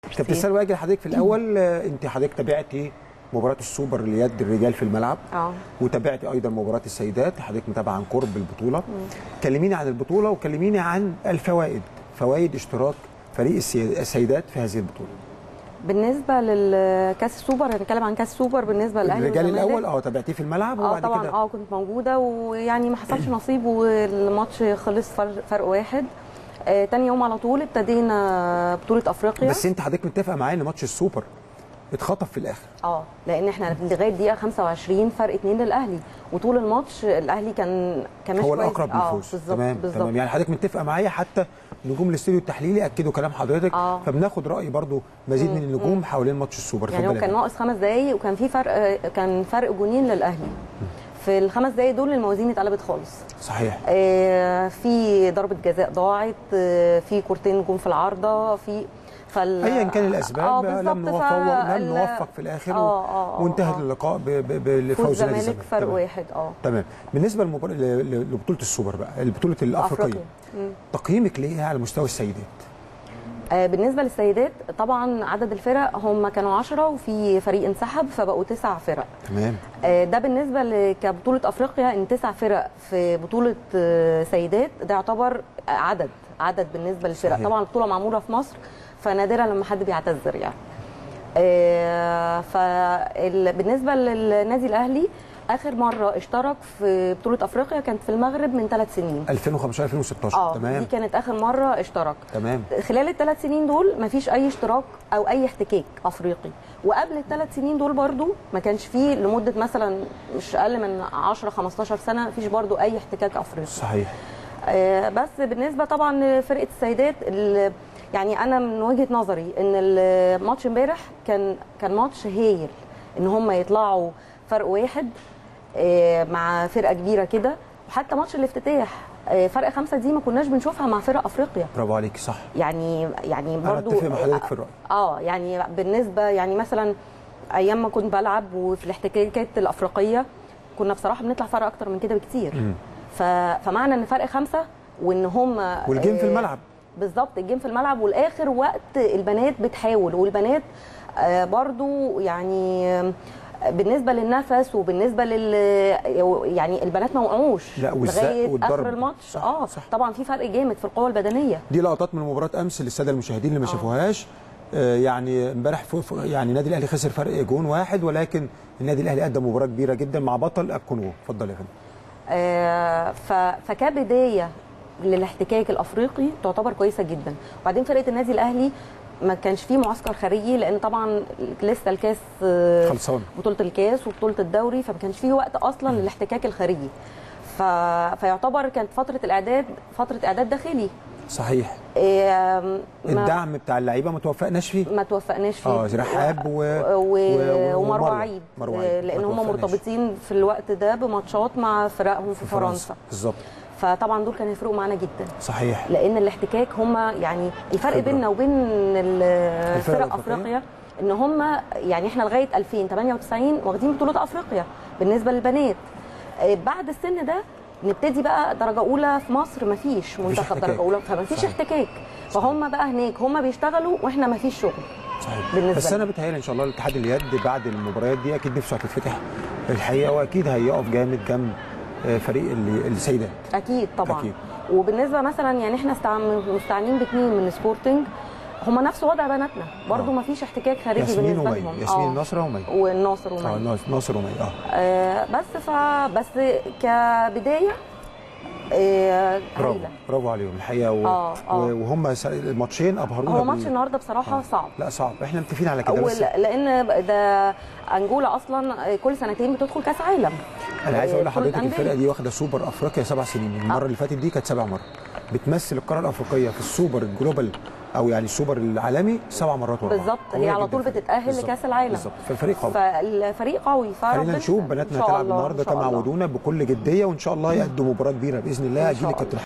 طب تسال واجي لحضرتك في الاول آه، انت حضرتك تابعتي مباراه السوبر ليد الرجال في الملعب اه وتابعتي ايضا مباراه السيدات حضرتك متابعه عن قرب البطوله كلميني عن البطوله وكلميني عن الفوائد فوائد اشتراك فريق السي- السيدات في هذه البطوله بالنسبه للكاس السوبر هنتكلم عن كاس السوبر بالنسبه للاهلي الرجال والزمالك. الاول اه تابعتيه في الملعب اه وبعد طبعا كده اه كنت موجوده ويعني ما حصلش نصيب والماتش خلص فرق, فرق واحد آه تاني يوم على طول ابتدينا بطوله افريقيا بس انت حضرتك متفقه معايا ان ماتش السوبر اتخطف في الاخر اه لان احنا لغايه دقيقه 25 فرق اتنين للاهلي وطول الماتش الاهلي كان كان ماشي هو كويس. الاقرب اه للفوز بالظبط تمام بالظبط تمام يعني حضرتك متفقه معايا حتى نجوم الاستوديو التحليلي اكدوا كلام حضرتك آه. فبناخد راي برضو مزيد من النجوم حوالين ماتش السوبر يعني هو اتفضل يا كان فندم. ناقص خمس دقايق وكان في فرق كان فرق جونين للاهلي في الخمس دقايق دول الموازين اتقلبت خالص صحيح آه، في ضربه جزاء ضاعت آه، في كورتين جم في العارضه في فال ايا كان الاسباب آه، لم بالظبط، نوفق فال- لم نوفق في الاخر آه، آه، آه، وانتهت آه. اللقاء ب- ب- فوز بفوز نادي الزمالك الزمالك فرق تمام. واحد اه تمام بالنسبه لمبار... ل- ل- لبطوله السوبر بقى البطوله الافريقيه أفريقيا. مم. تقييمك ليه على مستوى السيدات آه، بالنسبه للسيدات طبعا عدد الفرق هم كانوا 10 وفي فريق انسحب فبقوا تسع فرق تمام آه، ده بالنسبه ل- كبطوله افريقيا ان تسع فرق في بطوله آه، سيدات ده يعتبر عدد عدد بالنسبه للفرق صحيح. طبعا البطوله معموله في مصر فنادرا لما حد بيعتذر يعني فبالنسبه للنادي الاهلي اخر مره اشترك في بطوله افريقيا كانت في المغرب من ثلاث سنين 2015 2016 اه تمام دي كانت اخر مره اشترك تمام خلال الثلاث سنين دول ما فيش اي اشتراك او اي احتكاك افريقي وقبل الثلاث سنين دول برضو ما كانش فيه لمده مثلا مش اقل من 10 15 سنه ما فيش برضو اي احتكاك افريقي صحيح آه، بس بالنسبه طبعا لفرقه السيدات ال- يعني انا من وجهه نظري ان الماتش امبارح كان كان ماتش هايل ان هم يطلعوا فرق واحد آه، مع فرقه كبيره كده وحتى ماتش الافتتاح آه، فرق خمسه دي ما كناش بنشوفها مع فرق افريقيا برافو عليكي صح يعني يعني انا برضو اتفق مع حضرتك في الراي اه يعني بالنسبه يعني مثلا ايام ما كنت بلعب وفي الاحتكاكات الافريقيه كنا بصراحه بنطلع فرق اكتر من كده بكتير مم. ف... فمعنى ان فرق خمسه وان هم والجيم في آه، الملعب بالظبط الجيم في الملعب والاخر وقت البنات بتحاول والبنات آه، برضو يعني آه، بالنسبه للنفس وبالنسبه لل يعني البنات ما وقعوش لا، والزق لغايه والضرب. اخر الماتش صح، اه صح. طبعا في فرق جامد في القوه البدنيه دي لقطات من مباراه امس للساده المشاهدين اللي ما شافوهاش آه، يعني امبارح ف- ف- يعني النادي الاهلي خسر فرق جون واحد ولكن النادي الاهلي قدم مباراه كبيره جدا مع بطل الكونغو اتفضل يا فندم آه، ف- فكبدايه للاحتكاك الافريقي تعتبر كويسه جدا وبعدين فرقه النادي الاهلي ما كانش فيه معسكر خارجي لان طبعا لسه الكاس آه، خلصان بطوله الكاس وبطوله الدوري فما كانش فيه وقت اصلا للاحتكاك الخارجي ف... فيعتبر كانت فتره الاعداد فتره اعداد داخلي صحيح آه، ما, الدعم بتاع اللعيبه ما توفقناش فيه ما توفقناش فيه اه رحاب و... و... و- ومروه ومروة. عيد مروة آه، عيد. لان ما هم توفقناش. مرتبطين في الوقت ده بماتشات مع فرقهم في, فرنسا بالظبط فطبعا دول كانوا يفرقوا معانا جدا صحيح لان الاحتكاك هم يعني الفرق خبرة. بيننا وبين ال- الفرق فرق الأفريقية؟ افريقيا ان هم يعني احنا لغايه 2098 واخدين بطوله افريقيا بالنسبه للبنات آه، بعد السن ده نبتدي بقى درجه اولى في مصر مفيش منتخب احتكاك. درجه اولى فمفيش صحيح. احتكاك فهم بقى هناك هم بيشتغلوا واحنا مفيش شغل صحيح بالنسبة بس لي. انا بتهيألي ان شاء الله الاتحاد اليد بعد المباريات دي اكيد نفسه هتتفتح الحقيقه واكيد هيقف جامد جنب آه، فريق ال- السيدات اكيد طبعا أكيد. وبالنسبه مثلا يعني احنا استعم- مستعنين باثنين من سبورتنج هم نفس وضع بناتنا برضو آه. ما فيش احتكاك خارجي ياسمين بالنسبه ومي لهم ياسمين آه. نصره ومي والناصر اه ومي ناص- ناصر ومي اه آه بس ف بس كبدايه آه برافو هايله برافو عليهم الحقيقه و... آه، آه. و- وهم س- الماتشين ابهرونا هو بال- ماتش النهارده بصراحه صعب لا صعب احنا متفقين على كده أول بس لان ده انجولا اصلا كل سنتين بتدخل كاس عالم انا عايز اقول آه، لحضرتك بطولة الفرقه أندية. دي واخده سوبر افريقيا سبع سنين المره اللي فاتت دي كانت سبع مرات بتمثل القاره الافريقيه في السوبر الجلوبال او يعني السوبر العالمي سبع مرات ورا بعض. بالظبط هي قوية على جدا طول الفريق. بتتاهل بالظبط. لكاس العالم بالظبط فالفريق قوي فالفريق قوي فربنا خلينا نشوف إن بناتنا شاء تلعب الله، النهارده إن شاء كما الله. عودونا بكل جديه وان شاء الله يقدموا مباراه كبيره باذن الله إن اجيل شاء الكابتن